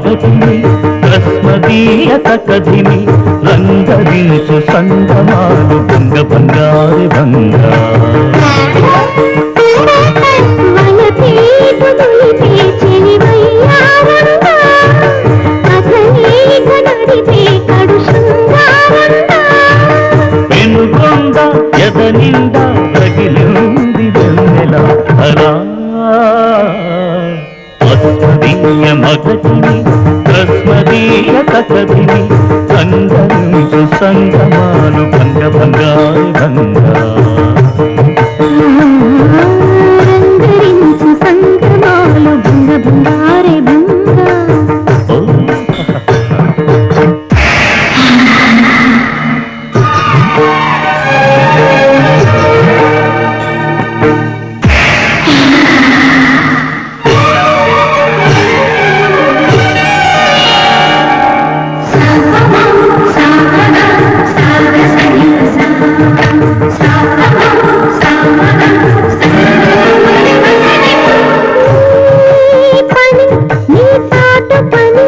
మగటిని రస్మదీయత కధిని రంగరీసు సంగమాలు భంగ బంగారి భంగా వలపేటు తొలిపే చెలివయ్యారంగా అసలేక నడిపే కడు శృంగారంగా వెనుకొండ ఎద నిండా తగిలింది వెన్నెల అలా అస్మదీయ మగటిని రస్మదీయ కథిని సంగమించు సంగమాలు భంగ బంగారి భంగా రంగరించు సంగమాలు భంగ భంగారే భంగా ఓ నీ పని నీ తాట పని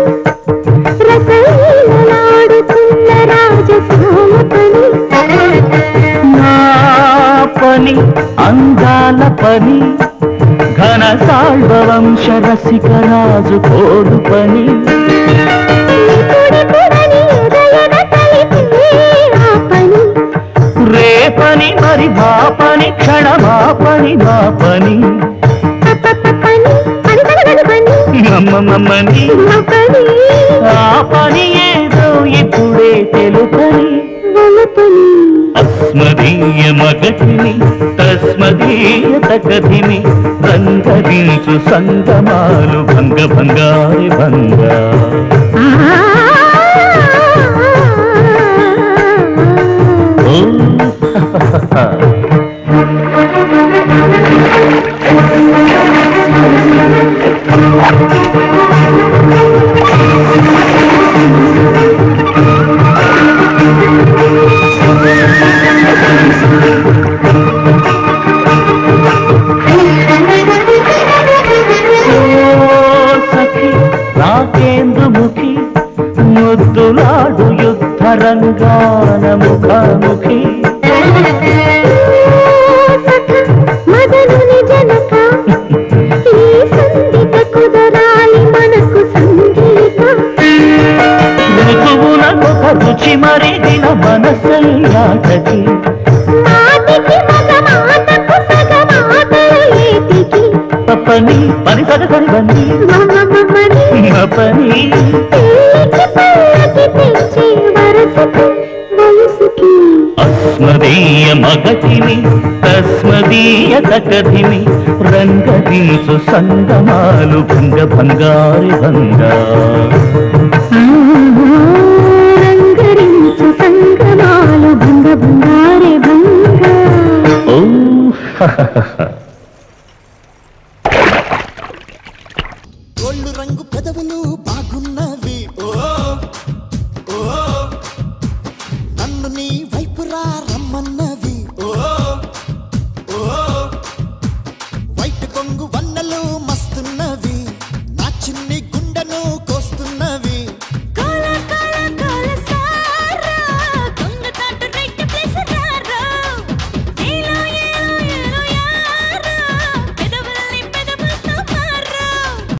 రసలీలలాడుతున్న రాజసోమ పని నా పని అందాల పని ఘన సాల్వ వంశ రసిక రాజు కోడు పని కుడి కుడని ఉదయన కలిపే ఆ పని రేపని మరి మా పని క్షణమా పని మా పని పపప పని పని పని పని మమ్మమ్మని మా పని ఆ పని ఏదో ఇప్పుడే తెలుపని వలపని అస్మదీయ మగటిని తస్మదీయ తకధిని రంగరించు సంగమాలు భంగ భంగారి భంగా ఓ ఓ సఖి రాకేంద్రముఖి ముద్దులాడు యుద్ధ రంగాన ముఖాముఖి మదనుని జనక ఈ సంగీత కుదరాలి మనకు సంగీత ఋతువున ఒక రుచి మరిదిన మనసయ్యాటకి మాటికి మగ మాటకు సగ మాటలు ఏటికి పని పని సగ సరివని మమ్మమ్మని పని తేలికి పల్లకి తెచ్చే వరసకు వయసుకి అస్మదీయ మగతిని తస్మదీయ తకధిని రంగదీసు సంగమాలు భంగ భంగారి భంగా రంగరించు సంగమాలు భంగ భంగారే భంగ ఓ గోళ్ళు రంగు పెదవులు బాగున్నవి